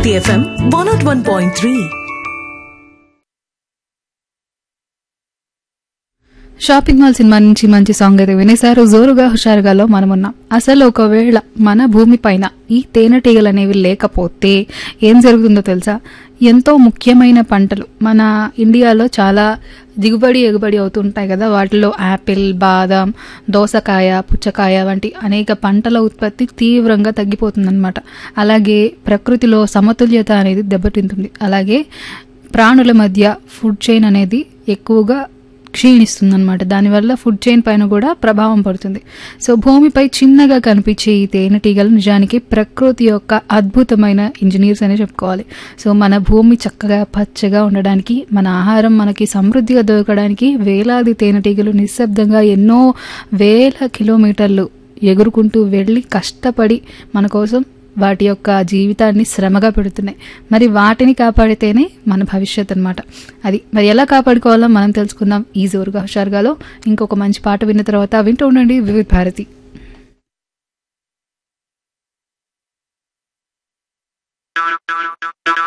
Hit FM 101.3. Shopping mall cinema నుంచి మంచి song అయితే వినేశారు జోరుగా హుషారుగాలో మనమున్నాం అసలు ఒకవేళ మన భూమి పైన ఈ తేనెటీగలు అనేవి లేకపోతే ఏం జరుగుతుందో తెలుసా ఎంతో ముఖ్యమైన పంటలు మన ఇండియాలో చాలా దిగుబడి ఎగుబడి అవుతుంటాయి కదా వాటిలో యాపిల్ బాదం దోసకాయ పుచ్చకాయ వంటి అనేక పంటల ఉత్పత్తి తీవ్రంగా తగ్గిపోతుందన్నమాట అలాగే ప్రకృతిలో సమతుల్యత అనేది దెబ్బతింటుంది అలాగే ప్రాణుల మధ్య ఫుడ్ చైన్ అనేది ఎక్కువగా క్షీణిస్తుందన్నమాట దానివల్ల ఫుడ్ చైన్ పైన కూడా ప్రభావం పడుతుంది సో భూమిపై చిన్నగా కనిపించే ఈ తేనెటీగలు నిజానికి ప్రకృతి యొక్క అద్భుతమైన ఇంజనీర్స్ అనే చెప్పుకోవాలి సో మన భూమి చక్కగా పచ్చగా ఉండడానికి మన ఆహారం మనకి సమృద్ధిగా దొరకడానికి వేలాది తేనెటీగలు నిశ్శబ్దంగా ఎన్నో వేల కిలోమీటర్లు ఎగురుకుంటూ వెళ్ళి కష్టపడి మన కోసం వాటి యొక్క జీవితాన్ని శ్రమగా పెడుతున్నాయి మరి వాటిని కాపాడితేనే మన భవిష్యత్ అనమాట అది మరి ఎలా కాపాడుకోవాలో మనం తెలుసుకుందాం ఈ జోరుగా హుషారుగాలో ఇంకొక మంచి పాట విన్న తర్వాత వింటూ ఉండండి వివిధ Bharati no, no, no, no, no.